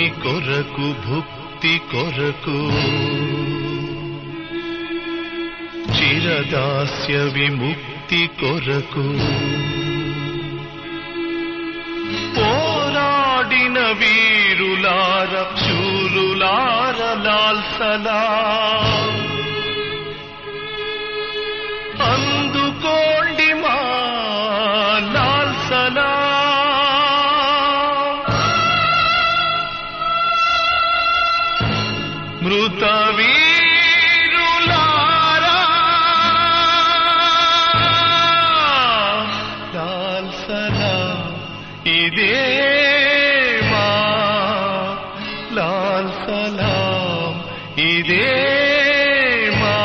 ముక్తి కొరకు భుక్తి కొరకు చిరదాస్య విముక్తి కొరకు పోరాడిన వీరులార శూరులార లాల్సలా అందుకోండి మా లాల్సలా మృత వీరులారా లాల్సలా ఇదే మా లాల్ సలాం ఇదే మా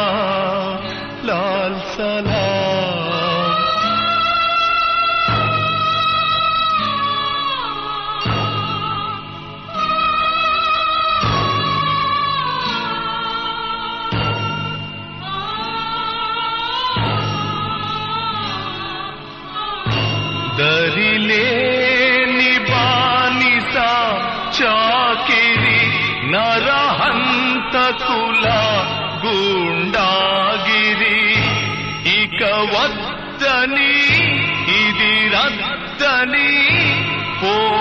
లాల్ సలాం దరిలేని బానిస చాకిరి నరహంతకుల గుండాగిరి ఇక వద్దని ఇది రద్దని పో